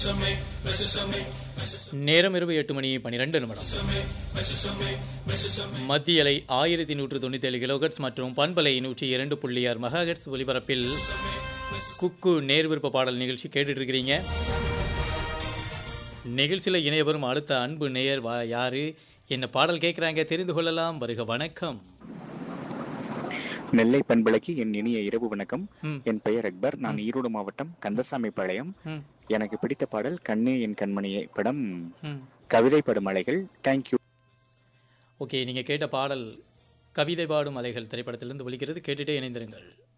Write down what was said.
நேரம் இரவு எட்டு மணி பனிரெண்டு நிமிடம் மத்திய அலை ஆயிரத்தி நூற்று தொண்ணூத்தி ஏழு கிலோகட்ஸ் மற்றும் பண்பலை நூற்றி இரண்டு புள்ளி ஆறு மெகாஹெட்ஸ் ஒலிபரப்பில் குக்கு நேர் விருப்ப பாடல் நிகழ்ச்சி கேட்டுட்டு இருக்கிறீங்க நிகழ்ச்சியில் இணைய வரும் அடுத்த அன்பு நேயர் வா யாரு என்ன பாடல் கேட்குறாங்க தெரிந்து கொள்ளலாம் வருக வணக்கம் நெல்லை பண்பலைக்கு என் இனிய இரவு வணக்கம் ம். என் பெயர் அக்பர் நான் ஈரோடு மாவட்டம் கந்தசாமி பாளையம் ம், எனக்கு பிடித்த பாடல் கண்ணே என் கண்மணியே படம் ம். கவிதை படும் அலைகள் தேங்க்யூ ஓகே நீங்கள் கேட்ட பாடல் கவிதை பாடும் அலைகள் திரைப்படத்திலிருந்து ஒலிக்கிறது கேட்டுட்டே இணைந்திருங்கள்